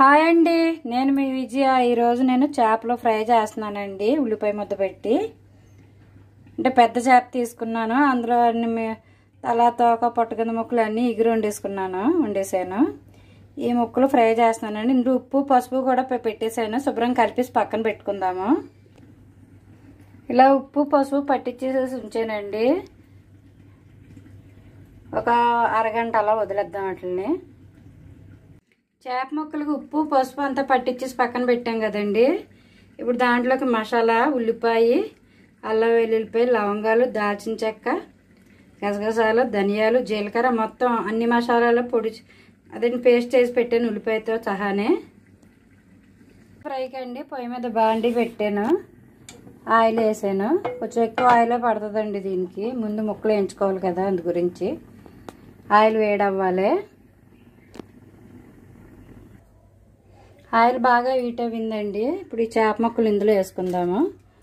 hi అండి నేను మీ విజయ ఈరోజు నేను చేపలు ఫ్రై చేస్తున్నానండి ఉల్లిపాయ ముద్ద పెట్టి అంటే పెద్ద చేప తీసుకున్నాను అందులో అన్ని మీ- తల తోక పొట్ట కింద ముక్కలు అన్నీ ఎగురు వండేసుకున్నాను వండేసాను ఈ ముక్కలు ఫ్రై చేస్తున్నానండి ఇందులో ఉప్పు పసుపు కూడా పె- పెట్టేసాను శుభ్రం కలిపేసి పక్కన పెట్టుకుందాము ఇలా ఉప్పు పసుపు పట్టించేసేసి ఉంచానండి ఒక అరగంట అలా వదిలేద్దాం వాటిని చేప ముక్కలకు ఉప్పు పసుపు అంతా పట్టించేసి పక్కన పెట్టాం కదండి ఇప్పుడు దాంట్లోకి మసాలా ఉల్లిపాయ అల్లం వెల్లుల్లిపాయ లవంగాలు దాల్చిన చెక్క గసగసాలు ధనియాలు జీలకర్ర మొత్తం అన్ని మసాలాలు పొడి అదే పేస్ట్ చేసి పెట్టాను ఉల్లిపాయతో సహానే ఫ్రైకి అండి పొయ్యి మీద బాండి పెట్టాను ఆయిల్ వేసాను కొంచెం ఎక్కువ ఆయిల్ పడుతుందండి దీనికి ముందు ముక్కలు వేయించుకోవాలి కదా అందు గురించి ఆయిల్ వేడవ్వాలి ఆయిల్ బాగా హీట్ అయిందండి ఇప్పుడు ఈ చేప ముక్కలు ఇందులో వేసుకుందాము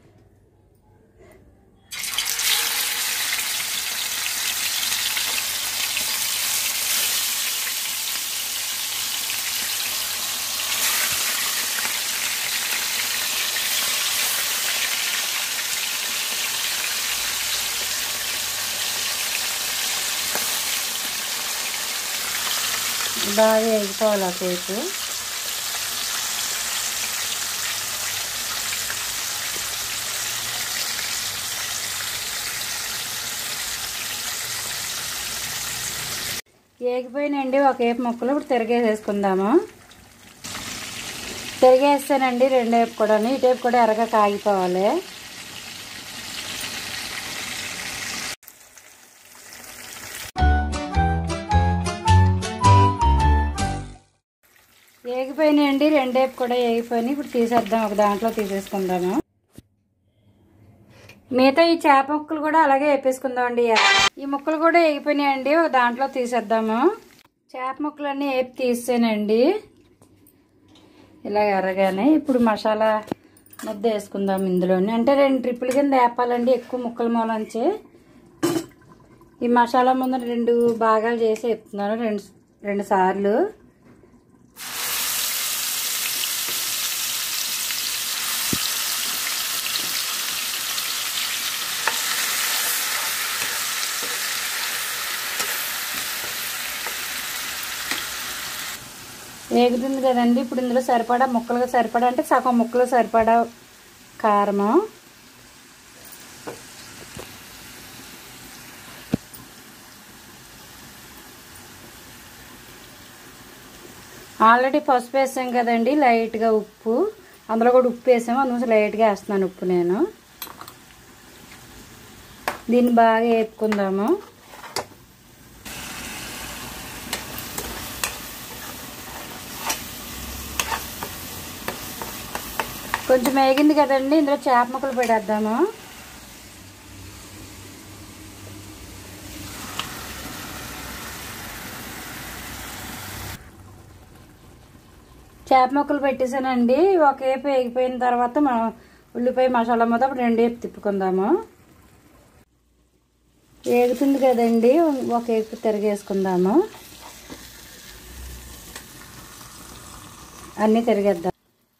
బాగా వేగిపోవాలి ఆ కేకు ఏగిపోయినండి ఒక ఏపు ముక్కలు ఇప్పుడు తిరగేసేసుకుందాము తిరిగేస్తానండి రెండు వేపు కూడా ఈ టైపు కూడా ఎరగా కాగిపోవాలి ఏగిపోయినాయండి రెండేపు కూడా ఏగిపోయినాయి ఇప్పుడు తీసేద్దాం ఒక దాంట్లో తీసేసుకుందాము మిగతా ఈ చేప ముక్కలు కూడా అలాగే వేపేసుకుందాం అండి ఈ ముక్కలు కూడా వేగిపోయినాయండి ఒక దాంట్లో తీసేద్దాము చేప ముక్కలన్నీ వేపి తీసేనండి ఇలా ఎర్రగానే ఇప్పుడు మసాలా ముద్ద వేసుకుందాం ఇందులోని అంటే రెండు ట్రిప్పుల కింద వేపాలండి ఎక్కువ ముక్కల మూలంచి ఈ మసాలా ముందు రెండు భాగాలు చేసి వేపుతున్నాను రెండు రెండు సార్లు వేగుతుంది కదండి ఇప్పుడు ఇందులో సరిపడా ముక్కలుగా సరిపడా అంటే సగం ముక్కలు సరిపడా కారము ఆల్రెడీ పసుపు వేసాం కదండి లైట్గా ఉప్పు అందులో కూడా ఉప్పు వేసాము అందుకోసం లైట్గా వేస్తున్నాను ఉప్పు నేను దీన్ని బాగా వేపుకుందాము కొంచెం వేగింది కదండి ఇందులో చేప ముక్కలు పెట్టేద్దాము చేప ముక్కలు పెట్టేసానండి ఒక వేపు వేగిపోయిన తర్వాత మనం ఉల్లిపాయ మసాలా మొత్తం అప్పుడు రెండు వేపు తిప్పుకుందాము వేగుతుంది కదండి ఒక వేపు తిరిగేసుకుందాము అన్నీ తిరిగేద్దాం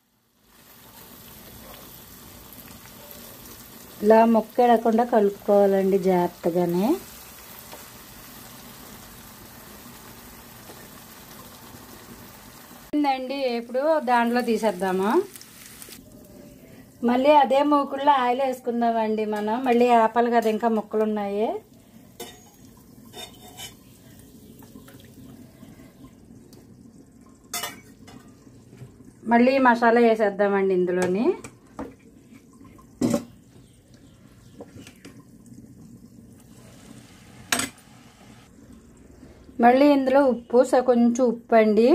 ఇలా మొక్క ఎడకుండా కలుపుకోవాలండి జాగ్రత్తగానే అండి ఇప్పుడు దాంట్లో తీసేద్దాము మళ్ళీ అదే మూకుల్లో ఆయిల్ వేసుకుందామండి మనం మళ్ళీ ఆపాలి కదా ఇంకా ముక్కలు ఉన్నాయి మళ్ళీ మసాలా వేసేద్దామండి ఇందులోని మళ్ళీ ఇందులో ఉప్పు స కొంచెం ఉప్పు అండి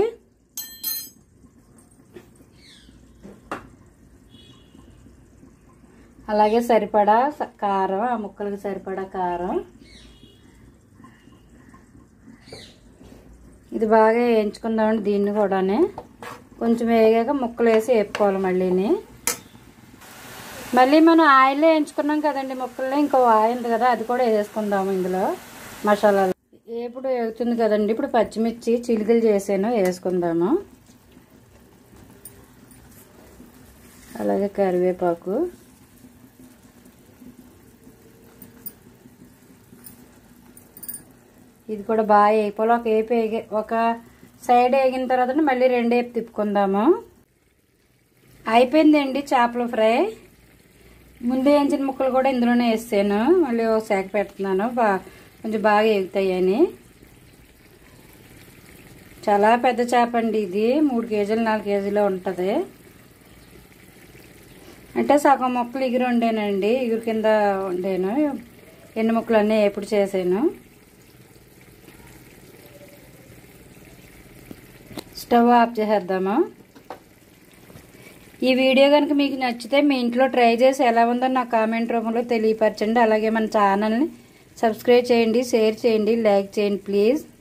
అలాగే సరిపడా స- కారం ఆ ముక్కలకు సరిపడా కారం ఇది బాగా వేయించుకుందామండి దీన్ని కూడానే కొంచెం వేగాక ముక్కలు వేసి వేపుకోవాలి మళ్ళీని మళ్ళీ మనం ఆయిల్ వేయించుకున్నాం కదండి ముక్కల్లో ఇంకో ఆయిల్ ఉంది కదా అది కూడా వేసేసుకుందాము ఇందులో మసాలాలు ఇప్పుడు వేగుతుంది కదండి ఇప్పుడు పచ్చిమిర్చి చిలుకలు చేసాను వేసుకుందాము అలాగే కరివేపాకు ఇది కూడా బాగా వేయిపోవాలి ఒక వేపు వేగి ఒక సైడ్ వేగిన తర్వాత మళ్ళీ రెండు వేపు తిప్పుకుందాము అయిపోయిందండి చేపల ఫ్రై ముందు వేయించిన ముక్కలు కూడా ఇందులోనే వేసాను మళ్ళీ ఒక శాఖ పెడుతున్నాను బా కొంచెం బాగా ఎగుతాయని చాలా పెద్ద చేప అండి ఇది మూడు కేజీలు నాలుగు కేజీలు ఉంటుంది అంటే సగం ముక్కలు ఎగురు వండానండి ఎగురు కింద వండాను ఎన్ని ముక్కలు అన్నీ ఎప్పుడు చేసాను స్టవ్ ఆఫ్ చేసేద్దాము ఈ వీడియో కనుక మీకు నచ్చితే మీ ఇంట్లో ట్రై చేసి ఎలా ఉందో నా కామెంట్ రూపంలో తెలియపరచండి అలాగే మన ఛానల్ని సబ్స్క్రైబ్ చేయండి షేర్ చేయండి లైక్ చేయండి ప్లీజ్